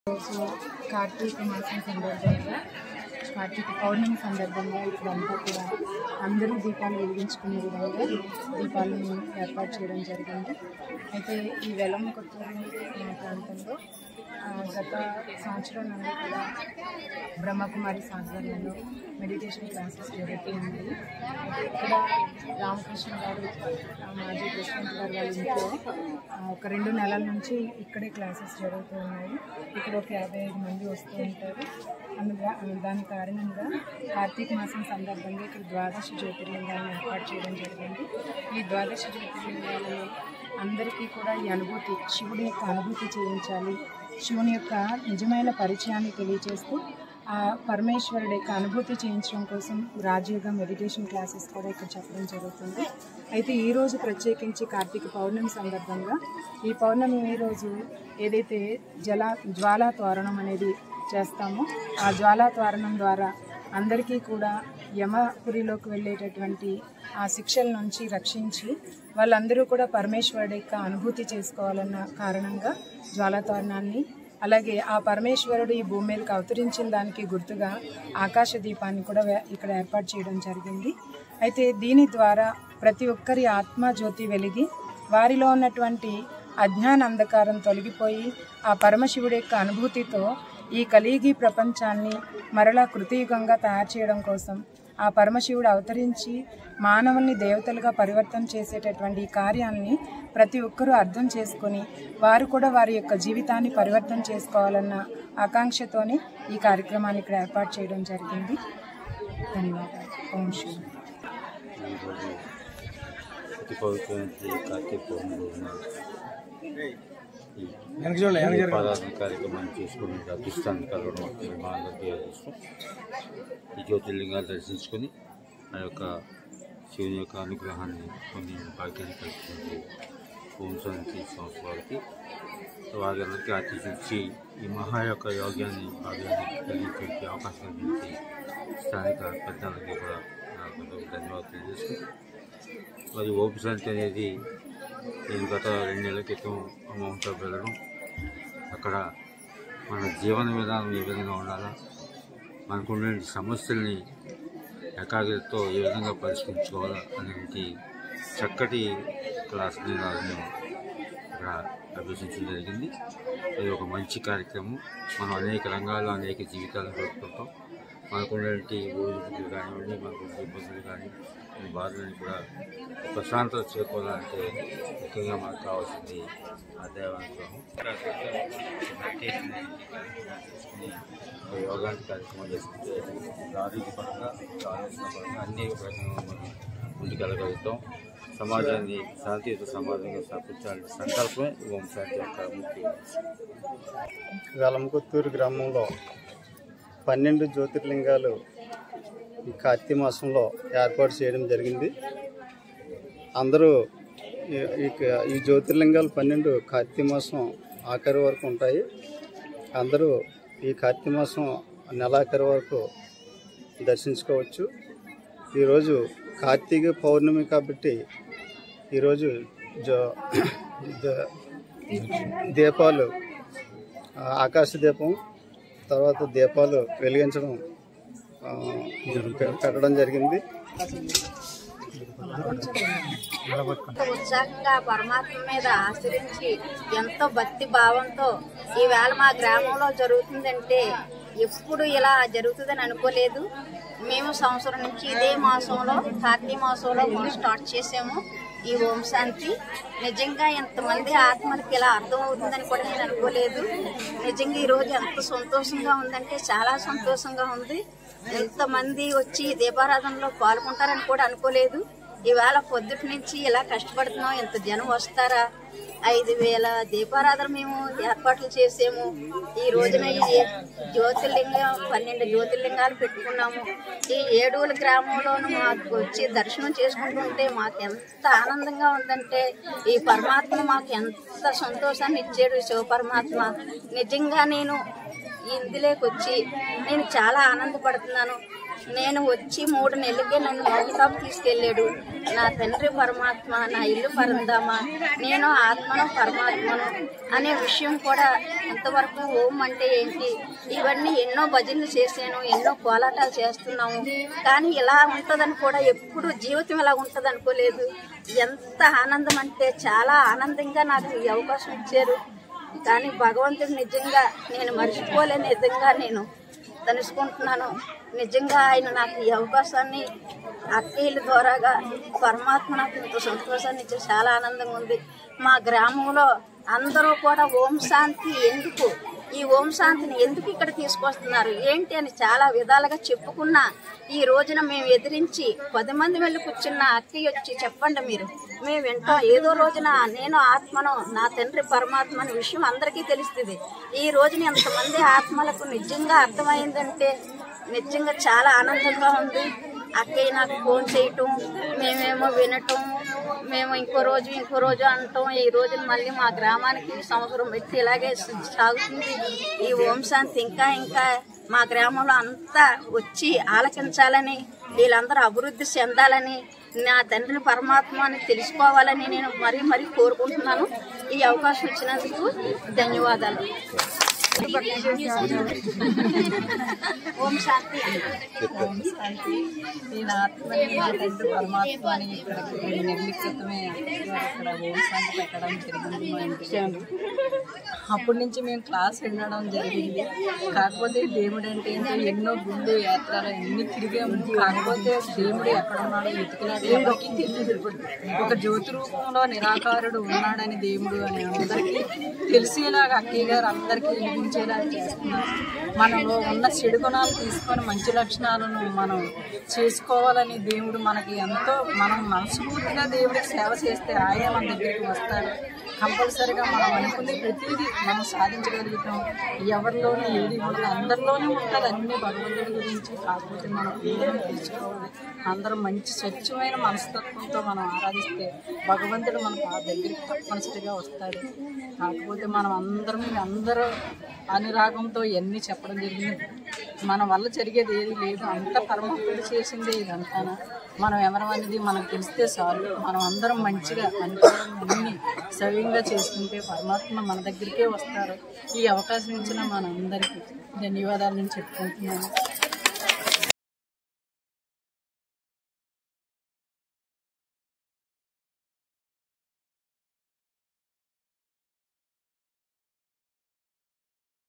రోజు కార్తీక మాసం సందర్భంగా కార్తీక పౌర్ణమి సందర్భంగా ఇప్పుడంతా కూడా అందరూ దీపాలు వెలిగించుకునే విధంగా దీపాలను ఏర్పాటు చేయడం జరిగింది అయితే ఈ వెలం కొత్తూరు ప్రాంతంలో ఆ, గత సంవత్సరం నుండి కూడా బ్రహ్మకుమారి సాధ్వర్యంలో మెడిటేషన్ క్లాసెస్ జరుగుతూ ఉన్నాయి అయితే ఇక్కడ రామకృష్ణ గారు ఆ, మాజీ ప్రెసిడెంట్ గారు వాళ్ళ ఇంట్లో ఆ, ఒక రెండు నెలల నుంచి ఇక్కడే క్లాసెస్ జరుగుతూ ఉన్నాయి ఇక్కడ ఒక యాభై ఐదు మంది వస్తూ ఉంటారు అందుగా దాని కారణంగా కార్తీక మాసం సందర్భంగా ఇక్కడ ద్వాదశ జ్యోతిర్లింగాలను ఏర్పాటు చేయడం జరిగింది ఈ ద్వాదశ జ్యోతిర్లింగాలను అందరికీ కూడా ఈ అనుభూతి శివుడి యొక్క అనుభూతి చేయించాలి శివుని యొక్క నిజమైన పరిచయాన్ని తెలియజేస్తూ ఆ పరమేశ్వరుడి యొక్క అనుభూతి చేయించడం కోసం రాజయోగ మెడిటేషన్ క్లాసెస్ కూడా ఇక్కడ చెప్పడం జరుగుతుంది అయితే ఈ రోజు ప్రత్యేకించి కార్తీక పౌర్ణమి సందర్భంగా ఈ పౌర్ణమి ఈ రోజు ఏదైతే జల జ్వాలా తోరణం అనేది చేస్తామో ఆ జ్వాలా తోరణం ద్వారా అందరికీ కూడా యమపురిలోకి వెళ్ళేటటువంటి ఆ శిక్షల నుంచి రక్షించి వాళ్ళందరూ కూడా పరమేశ్వరుడి యొక్క అనుభూతి చేసుకోవాలన్న కారణంగా జ్వాలాతోరణాన్ని అలాగే ఆ పరమేశ్వరుడు ఈ భూమి మీదకి అవతరించిన దానికి గుర్తుగా ఆకాశ దీపాన్ని కూడా వే- ఇక్కడ ఏర్పాటు చేయడం జరిగింది అయితే దీని ద్వారా ప్రతి ఒక్కరి ఆత్మ జ్యోతి వెలిగి వారిలో ఉన్నటువంటి అజ్ఞాన అంధకారం తొలగిపోయి ఆ పరమశివుడి యొక్క అనుభూతితో ఈ కలిగి ప్రపంచాన్ని మరలా కృతయుగంగా తయారు చేయడం కోసం ఆ పరమశివుడు అవతరించి మానవుల్ని దేవతలుగా పరివర్తన చేసేటటువంటి ఈ కార్యాన్ని ప్రతి ఒక్కరూ అర్థం చేసుకొని వారు కూడా వారి యొక్క జీవితాన్ని పరివర్తన చేసుకోవాలన్న ఆకాంక్షతోని ఈ కార్యక్రమాన్ని ఇక్కడ ఏర్పాటు చేయడం జరిగింది ధన్యవాదాలు ఓం శివ ఈరోజు అతి పవిత్రమైన కార్తీక పౌర్ణమి రోజున ఈ ఉపారాధన కార్యక్రమాన్ని చేసుకుని అదృష్టాన్ని కలవడం విమానంగా అదృష్టం ఈ జ్యోతిర్లింగాలు దర్శించుకొని ఆ యొక్క శివుని యొక్క అనుగ్రహాన్ని కొన్ని భాగ్యాన్ని కలుగుతుంది ఓం శాంతి సంవత్సరాలకి వారందరికీ అతిథించి ఈ మహా యొక్క యోగ్యాన్ని భాగ్యాన్ని కలిగించే అవకాశం కల్పించి స్థానిక పెద్దలకి కూడా నాకు ధన్యవాదాలు తెలియజేస్తూ మరి ఓపు శాంతి అనేది నేను గత రెండు నెలల క్రితం అమౌంట్లో వెళ్ళడం అక్కడ మన జీవన విధానం ఏ విధంగా ఉండాలా మనకుండే సమస్యల్ని ఏకాగ్రతతో ఏ విధంగా పరిష్కరించుకోవాలా అనేది చక్కటి క్లాస్ నేను ఇక్కడ అభ్యసించడం జరిగింది ఇది ఒక మంచి కార్యక్రమం మనం అనేక రంగాల్లో అనేక జీవితాలను గడుపుతుంటాం మనకున్నటువంటి ఒడిదుడుకులు కానివ్వండి మనకు ఇబ్బందులు కానీ ఈ బాధలను కూడా ఒక ప్రశాంతత చేరుకోవాలంటే ముఖ్యంగా మనకు కావాల్సింది ఆ దేవానుగ్రహం మెడిటేషన్ చేసుకుని ఒక యోగానికి కార్యక్రమం చేసుకుంటే ఆరోగ్యపరంగా ఆలోచన పరంగా అన్ని రకంగా మనం ముందుకెళ్ళగలుగుతాం సమాజాన్ని శాంతియుత సమాజంగా స్థాపించాలని సంకల్పమే ఓం శాంతి యొక్క ముఖ్య ఉద్దేశం. వెలంకొత్తూరు గ్రామంలో పన్నెండు జ్యోతిర్లింగాలు ఈ కార్తీక మాసంలో ఏర్పాటు చేయడం జరిగింది అందరూ ఈ- ఈ ఈ జ్యోతిర్లింగాలు పన్నెండు కార్తీక మాసం ఆఖరి వరకు ఉంటాయి అందరూ ఈ కార్తీక మాసం నెలాఖరి వరకు దర్శించుకోవచ్చు ఈరోజు కార్తీక పౌర్ణమి కాబట్టి ఈరోజు జో ద- దీపాలు ఆ, ఆకాశ దీపం తర్వాత దీపాలు వెలిగించడం ఆ, పె- పెట్టడం జరిగింది ఉత్సాహంగా పరమాత్మ మీద ఆశ్రయించి ఎంతో భక్తి భావంతో ఈవేళ మా గ్రామంలో జరుగుతుందంటే ఎప్పుడు ఇలా జరుగుతుందని అనుకోలేదు మేము సంవత్సరం నుంచి ఇదే మాసంలో కార్తీక మాసంలో మనం స్టార్ట్ చేసాము ఈ ఓం శాంతి నిజంగా ఎంతమంది ఆత్మలకి ఇలా అర్థం అవుతుందని కూడా నేను అనుకోలేదు నిజంగా ఈ రోజు ఎంత సంతోషంగా ఉందంటే చాలా సంతోషంగా ఉంది ఎంతమంది వచ్చి దీపారాధనలో పాల్గొంటారని కూడా అనుకోలేదు ఇవాళ పొద్దుటి నుంచి ఇలా కష్టపడుతున్నాం ఎంత జనం వస్తారా ఐదు వేల దీపారాధన మేము ఏర్పాట్లు చేసాము ఈ రోజున ఈ జ్యోతిర్లింగం పన్నెండు జ్యోతిర్లింగాలు పెట్టుకున్నాము ఈ ఏడూల గ్రామంలోనూ మాకు వచ్చి దర్శనం చేసుకుంటుంటే మాకు ఎంత ఆనందంగా ఉందంటే ఈ పరమాత్మ మాకు ఎంత సంతోషాన్ని ఇచ్చాడు శివ పరమాత్మ నిజంగా నేను ఇందులోకి వచ్చి నేను చాలా ఆనందపడుతున్నాను నేను వచ్చి మూడు నెలలకే నన్ను మోగిసాబు తీసుకెళ్ళాడు నా తండ్రి పరమాత్మ నా ఇల్లు పరందామా నేను ఆత్మను పరమాత్మను అనే విషయం కూడా ఇంతవరకు ఓం అంటే ఏంటి ఇవన్నీ ఎన్నో భజనలు చేశాను ఎన్నో కోలాటాలు చేస్తున్నాము కానీ ఇలా ఉంటుందని కూడా ఎప్పుడు జీవితం ఇలా ఉంటుంది అనుకోలేదు ఎంత ఆనందం అంటే చాలా ఆనందంగా నాకు ఈ అవకాశం ఇచ్చారు కానీ భగవంతుడు నిజంగా నేను మర్చిపోలేని విధంగా నేను తలుసుకుంటున్నాను నిజంగా ఆయన నాకు ఈ అవకాశాన్ని అక్కయ్యల ద్వారాగా పరమాత్మ నాకు ఇంత సంతోషాన్ని ఇచ్చి చాలా ఆనందంగా ఉంది మా గ్రామంలో అందరూ కూడా ఓం శాంతి ఎందుకు ఈ ఓం శాంతిని ఎందుకు ఇక్కడ తీసుకొస్తున్నారు ఏంటి అని చాలా విధాలుగా చెప్పుకున్నా ఈ రోజున మేము ఎదిరించి పది మంది వెళ్ళి కూర్చున్న అక్కయ్య వచ్చి చెప్పండి మీరు మేము వింటాం ఏదో రోజున నేను ఆత్మను నా తండ్రి పరమాత్మ అనే విషయం అందరికీ తెలుస్తుంది ఈ రోజున ఎంతమంది ఆత్మలకు నిజంగా అర్థమైందంటే నిజంగా చాలా ఆనందంగా ఉంది అక్కయ్య నాకు ఫోన్ చేయటం మేమేమో వినటం మేము ఇంకో రోజు ఇంకో రోజు అంటాం ఈ రోజు మళ్ళీ మా గ్రామానికి సంవత్సరం పెట్టి ఇలాగే సాగుతుంది ఈ ఓం శాంతి ఇంకా ఇంకా మా గ్రామంలో అంతా వచ్చి ఆలకించాలని వీళ్ళందరూ అభివృద్ధి చెందాలని నా తండ్రి పరమాత్మ అని తెలుసుకోవాలని నేను మరీ మరీ కోరుకుంటున్నాను ఈ అవకాశం ఇచ్చినందుకు ధన్యవాదాలు ఓం శాంతి ఓం శాంతి నేను ఆత్మని నా తండ్రి పరమాత్మని ఇక్కడికి రెండు నెలల క్రితమే ఇక్కడ ఓం శాంతి పెట్టడం జరిగింది మా ఇంటి అప్పటి నుంచి మేము క్లాస్ వినడం జరిగింది కాకపోతే దేవుడు అంటే ఏంటో ఎన్నో గుళ్ళు యాత్రలు ఎన్ని తిరిగాము కాకపోతే దేవుడు ఎక్కడ ఉన్నాడో వెతికినాడు ఎవరికి తెలియదు ఒక జ్యోతి రూపంలో నిరాకారుడు ఉన్నాడని దేవుడు అని అందరికీ తెలిసేలాగా అక్కయ్య గారు అందరికీ వినిపించేలా చేస్తున్నారు మనలో ఉన్న చెడు గుణాలు తీసుకొని మంచి లక్షణాలను మనం చేసుకోవాలని దేవుడు మనకి ఎంతో మనం మనస్ఫూర్తిగా దేవుడికి సేవ చేస్తే ఆయన మన దగ్గరికి వస్తారు కంపల్సరిగా మనం అనుకునే ప్రతిదీ మనం సాధించగలుగుతాం ఎవరిలోనూ ఏది ఉండదు అందరిలోనూ ఉంటుంది అన్ని భగవంతుడి గురించి కాకపోతే మనం అందరం తెలుసుకోవాలి అందరం మంచి స్వచ్ఛమైన మనస్తత్వంతో మనం ఆరాధిస్తే భగవంతుడు మన పా- దగ్గరికి తప్పనిసరిగా వస్తాడు కాకపోతే మనం అందరం అందరూ అనురాగంతో ఇవన్నీ చెప్పడం జరిగింది మన వల్ల జరిగేది ఏది లేదు అంత పరమాత్ముడు చేసిందే ఇదంతా మనం ఎవరం అనేది మనకు తెలిస్తే చాలు మనం అందరం మంచిగా అనుకోవడం అన్ని సవ్యంగా చేసుకుంటే పరమాత్మ మన దగ్గరికే వస్తారు ఈ అవకాశం ఇచ్చిన మనందరికీ ధన్యవాదాలు నేను చెప్పుకుంటున్నాను